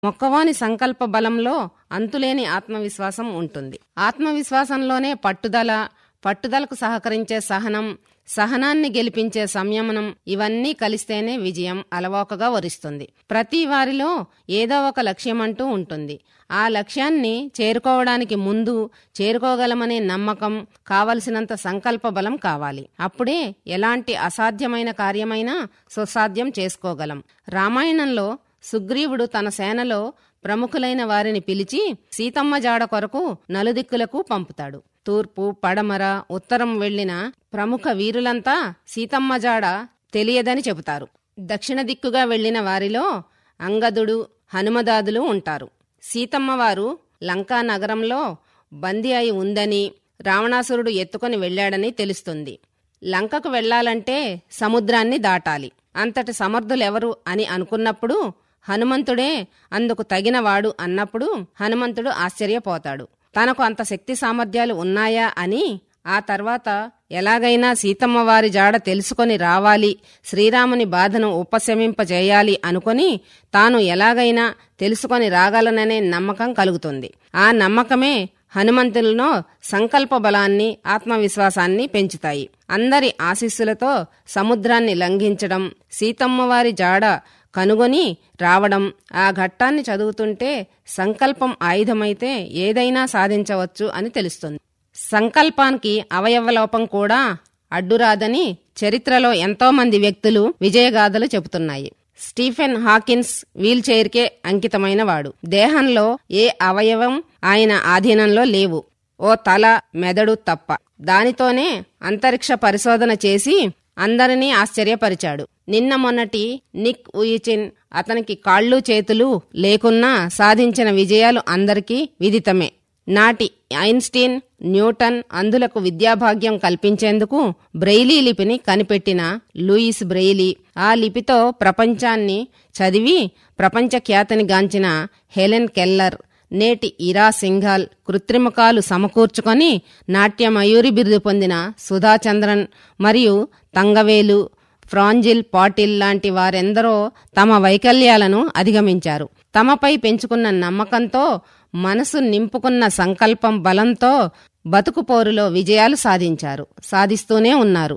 మొక్కవాని సంకల్ప బలంలో అంతులేని ఆత్మవిశ్వాసం ఉంటుంది ఆత్మవిశ్వాసంలోనే పట్టుదల పట్టుదలకు సహకరించే సహనం సహనాన్ని గెలిపించే సంయమనం ఇవన్నీ కలిస్తేనే విజయం అలవోకగా వరిస్తుంది ప్రతి వారిలో ఏదో ఒక లక్ష్యమంటూ ఉంటుంది ఆ లక్ష్యాన్ని చేరుకోవడానికి ముందు చేరుకోగలమనే నమ్మకం కావలసినంత సంకల్ప బలం కావాలి అప్పుడే ఎలాంటి అసాధ్యమైన కార్యమైనా సుసాధ్యం చేసుకోగలం రామాయణంలో సుగ్రీవుడు తన సేనలో ప్రముఖులైన వారిని పిలిచి సీతమ్మ జాడ కొరకు నలుదిక్కులకు పంపుతాడు తూర్పు పడమర ఉత్తరం వెళ్లిన ప్రముఖ వీరులంతా సీతమ్మ జాడ తెలియదని చెబుతారు దక్షిణ దిక్కుగా వెళ్లిన వారిలో అంగదుడు హనుమదాదులు ఉంటారు సీతమ్మ వారు లంకా నగరంలో బందీ అయి ఉందని రావణాసురుడు ఎత్తుకొని వెళ్లాడని తెలుస్తుంది లంకకు వెళ్లాలంటే సముద్రాన్ని దాటాలి అంతటి సమర్థులెవరు అని అనుకున్నప్పుడు హనుమంతుడే అందుకు తగినవాడు అన్నప్పుడు హనుమంతుడు ఆశ్చర్యపోతాడు తనకు అంత శక్తి సామర్థ్యాలు ఉన్నాయా అని ఆ తర్వాత ఎలాగైనా సీతమ్మ వారి జాడ తెలుసుకొని రావాలి శ్రీరాముని బాధను ఉపశమింపజేయాలి అనుకొని తాను ఎలాగైనా తెలుసుకొని రాగలననే నమ్మకం కలుగుతుంది ఆ నమ్మకమే హనుమంతులను సంకల్ప బలాన్ని ఆత్మవిశ్వాసాన్ని పెంచుతాయి అందరి ఆశీస్సులతో సముద్రాన్ని లంఘించడం సీతమ్మ వారి జాడ కనుగొని రావడం ఆ ఘట్టాన్ని చదువుతుంటే సంకల్పం ఆయుధమైతే ఏదైనా సాధించవచ్చు అని తెలుస్తుంది సంకల్పానికి అవయవలోపం కూడా అడ్డురాదని చరిత్రలో ఎంతో మంది వ్యక్తులు విజయగాథలు చెబుతున్నాయి స్టీఫెన్ హాకిన్స్ వీల్ చైర్కే అంకితమైన వాడు దేహంలో ఏ అవయవం ఆయన ఆధీనంలో లేవు ఓ తల మెదడు తప్ప దానితోనే అంతరిక్ష పరిశోధన చేసి అందరినీ ఆశ్చర్యపరిచాడు నిన్న మొన్నటి నిక్ ఉయిచిన్ అతనికి కాళ్ళు చేతులు లేకున్నా సాధించిన విజయాలు అందరికీ విదితమే నాటి ఐన్స్టీన్ న్యూటన్ అందులకు విద్యాభాగ్యం కల్పించేందుకు బ్రెయిలీ లిపిని కనిపెట్టిన లూయిస్ బ్రెయిలీ ఆ లిపితో ప్రపంచాన్ని చదివి ప్రపంచ ఖ్యాతిని గాంచిన హెలెన్ కెల్లర్ నేటి ఇరా సింఘాల్ కృత్రిమకాలు సమకూర్చుకొని నాట్యమయూరి బిరుదు పొందిన సుధాచంద్రన్ మరియు తంగవేలు ఫ్రాంజిల్ పాటిల్ లాంటి వారెందరో తమ వైకల్యాలను అధిగమించారు తమపై పెంచుకున్న నమ్మకంతో మనసు నింపుకున్న సంకల్పం బలంతో బతుకు పోరులో విజయాలు సాధించారు సాధిస్తూనే ఉన్నారు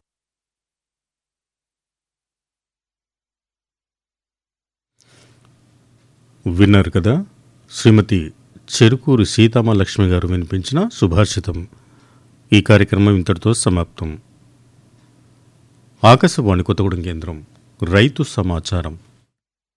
విన్నారు కదా శ్రీమతి చెరుకూరి సీతామలక్ష్మి గారు వినిపించిన సుభాషితం ఈ కార్యక్రమం ఇంతటితో సమాప్తం ఆకాశవాణి కొత్తగూడెం కేంద్రం రైతు సమాచారం